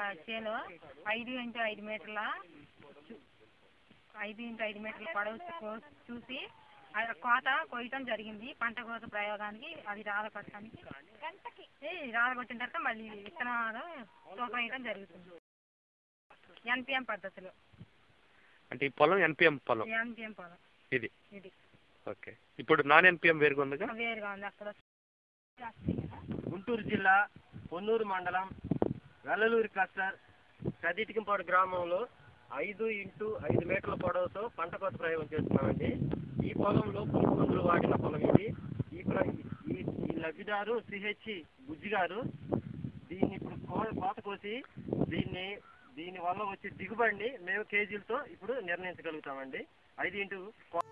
చేను ఐదు ఇంటూ ఐదు మీటర్ల చు- ఐదు ఇంటూ ఐదు మీటర్ల పొడవు కో- చూసి ఆ కోత కోయటం జరిగింది పంట కోత ప్రయోగానికి అది రాలకొట్టడానికి ఈ రాలగొట్టిన తర్వాత మళ్ళీ విత్తనాలు తూకం వేయడం జరుగుతుంది ఎన్పిఎం పద్ధతిలో అంటే ఈ పొలం ఎన్పిఎం పొలం ఎన్పిఎం పొలం ఇది ఇది ఓకే ఇప్పుడు నాన్ ఎన్పిఎం వేరుగా ఉందిగా వేరుగా ఉంది అక్కడ గుంటూరు జిల్లా పొన్నూరు మండలం వెల్లలూరు క్లస్టర్ కదిటికంపాడు గ్రామంలో ఐదు ఇంటూ ఐదు మీటర్ల పొడవుతో పంట కోత ప్రయోగం చేస్తున్నామండి ఈ పొలంలో పురుగు మందులు వాడిన పొలం ఇది ఈ ప్ర- ఈ ఈ లబ్ధిదారు సిహెచ్ బుజ్జి గారు దీన్ని ఇప్పుడు కో- కోత కోసి దీన్ని దీని వల్ల వచ్చే దిగుబడిని మేము కేజీలతో ఇప్పుడు నిర్ణయించగలుగుతామండి ఐదు ఇంటూ కో-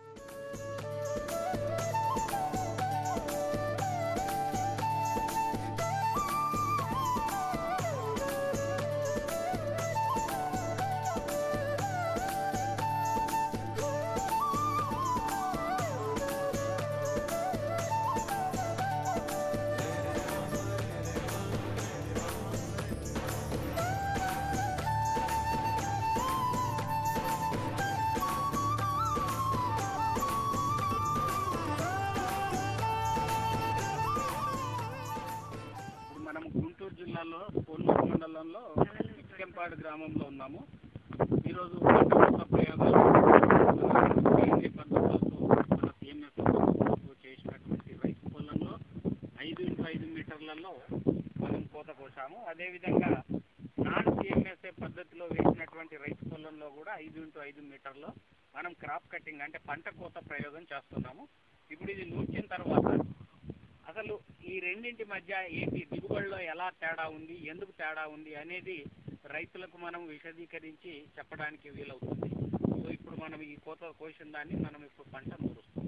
ఇప్పుడు మనం గుంటూరు జిల్లాలో పొన్నూరు మండలంలో ఇక్కెంపాడు గ్రామంలో ఉన్నాము ఈరోజు పంట కోత ప్రయోగాలు మన సేంద్రియ పద్ధతులతో మన సిఎంఎస్ పద్ధతులతో చేసినటువంటి రైతు పొలంలో ఐదు ఇంటూ ఐదు మీటర్లలో మనం కోత కోసాము అదేవిధంగా నాన్ సిఎంఎస్ఏ పద్ధతిలో వేసినటువంటి రైతు పొలంలో కూడా ఐదు ఇంటూ ఐదు మీటర్లో మనం క్రాప్ కటింగ్ అంటే పంట కోత ప్రయోగం చేస్తున్నాము ఇప్పుడు ఇది నూర్చిన తర్వాత అసలు ఈ రెండింటి మధ్య ఏంటి దిగుబడిలో ఎలా తేడా ఉంది ఎందుకు తేడా ఉంది అనేది రైతులకు మనం విశదీకరించి చెప్పడానికి వీలవుతుంది సో ఇప్పుడు మనం ఈ కోత కోసిన దాన్ని మనం ఇప్పుడు పంట నూరుస్తాం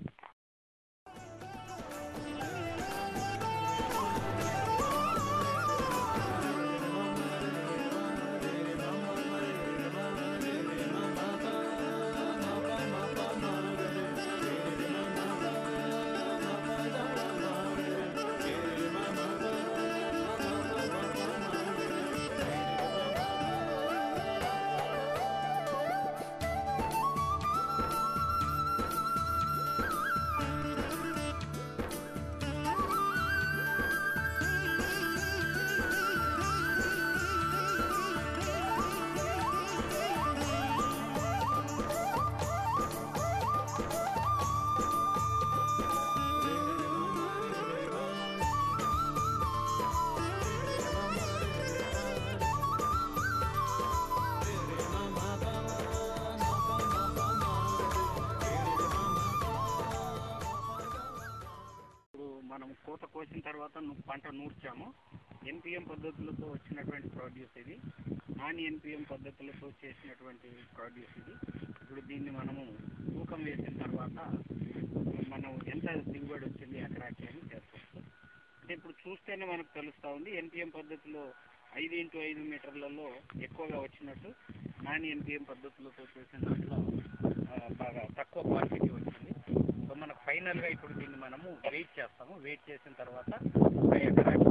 ఇప్పుడు మనం కోత కోసిన తర్వాత ను- పంట నూర్చాము ఎన్పిఎం పద్ధతులతో వచ్చినటువంటి ప్రొడ్యూస్ ఇది నాన్ ఎన్పిఎం పద్ధతులతో చేసినటువంటి ప్రొడ్యూస్ ఇది ఇప్పుడు దీన్ని మనము తూకం వేసిన తర్వాత మనం ఎంత దిగుబడి వచ్చింది ఎకరాకి అని చేస్తాం అంటే ఇప్పుడు చూస్తేనే మనకు తెలుస్తూ ఉంది ఎన్పిఎం పద్ధతిలో ఐదు ఇంటూ ఐదు మీటర్లలో ఎక్కువగా వచ్చినట్టు నాన్ ఎన్పిఎం పద్ధతులతో చేసిన దాంట్లో ఆ, బాగా తక్కువ క్వాంటిటీ వచ్చింది సో మనకు ఫైనల్గా ఇప్పుడు దీన్ని మనము వెయిట్ చేస్తాము వెయిట్ చేసిన తర్వాత ఒక ఎకరాకి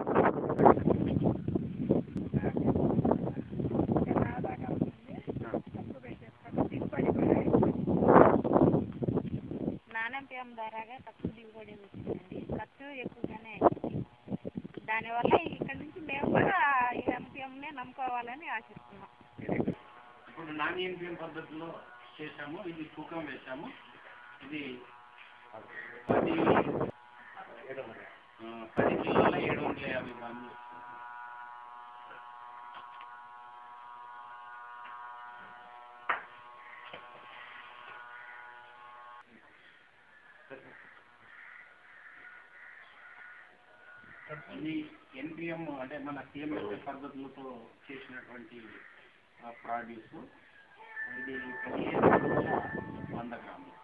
నానెంపిఎం ద్వారాగా తక్కువ దిగుబడి వచ్చిందండి ఖర్చు ఎక్కువగానే దానివల్ల ఇక్కడ నుంచి మేము కూడా ఈ ఎంపీఎంనే నమ్ముకోవాలని ఆశిస్తున్నాం ఇప్పుడు నాన్ ఎన్పిఎం పద్ధతిలో చేసాము ఇది తూకం వేసాము ఇది పది ఆ, పది కిలోల ఏడు వందల యాభై గ్రాములు ఇది ఎన్పిఎం అంటే మన సిఎంఎస్ పద్ధతులతో చేసినటువంటి ప్రాడ్యూస్ ఇది పదిహేను వందల వంద గ్రాములు